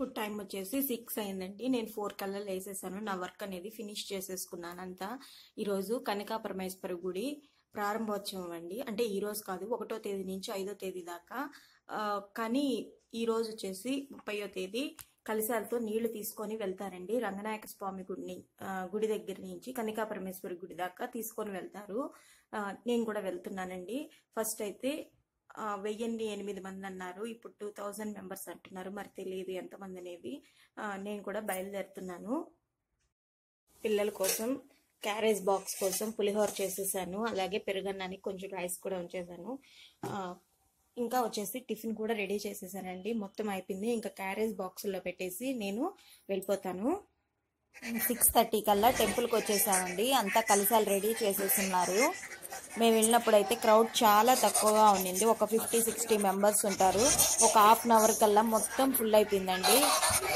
ఇప్పుడు టైం వచ్చేసి సిక్స్ అయిందండి నేను ఫోర్ కల్లా వేసేసాను నా వర్క్ అనేది ఫినిష్ చేసేసుకున్నాను అంతా ఈరోజు కనకా పరమేశ్వర గుడి ప్రారంభోత్సవం అండి అంటే ఈ రోజు కాదు ఒకటో తేదీ నుంచి ఐదో తేదీ దాకా ఆ, కానీ ఈ రోజు వచ్చేసి ముప్పయో తేదీ కలిశాలతో నీళ్లు తీసుకొని వెళ్తారండి రంగనాయక స్వామి గుడిని ఆ, గుడి దగ్గర నుంచి కనికా పరమేశ్వరి గుడి దాకా తీసుకొని వెళ్తారు ఆ, నేను కూడా వెళ్తున్నానండి ఫస్ట్ అయితే ఆ, వెయ్యిన్ని ఎనిమిది మంది అన్నారు ఇప్పుడు టూ థౌజండ్ మెంబర్స్ అంటున్నారు మరి తెలియదు ఎంతమంది అనేది ఆ, నేను కూడా బయలుదేరుతున్నాను పిల్లల కోసం క్యారేజ్ బాక్స్ కోసం పులిహోర చేసేసాను అలాగే పెరుగన్నానికి కొంచెం రైస్ కూడా ఉంచేసాను ఆ, ఇంకా వచ్చేసి టిఫిన్ కూడా రెడీ చేసేసానండి మొత్తం అయిపోయింది ఇంకా క్యారేజ్ బాక్స్లో పెట్టేసి నేను వెళ్ళిపోతాను సిక్స్ థర్టీ కల్లా టెంపుల్కి వచ్చేసామండి అంతా కలిసాలు రెడీ చేసేస్తున్నారు మేము వెళ్ళినప్పుడు అయితే క్రౌడ్ చాలా తక్కువగా ఉండింది ఒక ఫిఫ్టీ సిక్స్టీ మెంబర్స్ ఉంటారు ఒక హాఫ్ అన్ అవర్ కల్లా మొత్తం ఫుల్ అయిపోయిందండి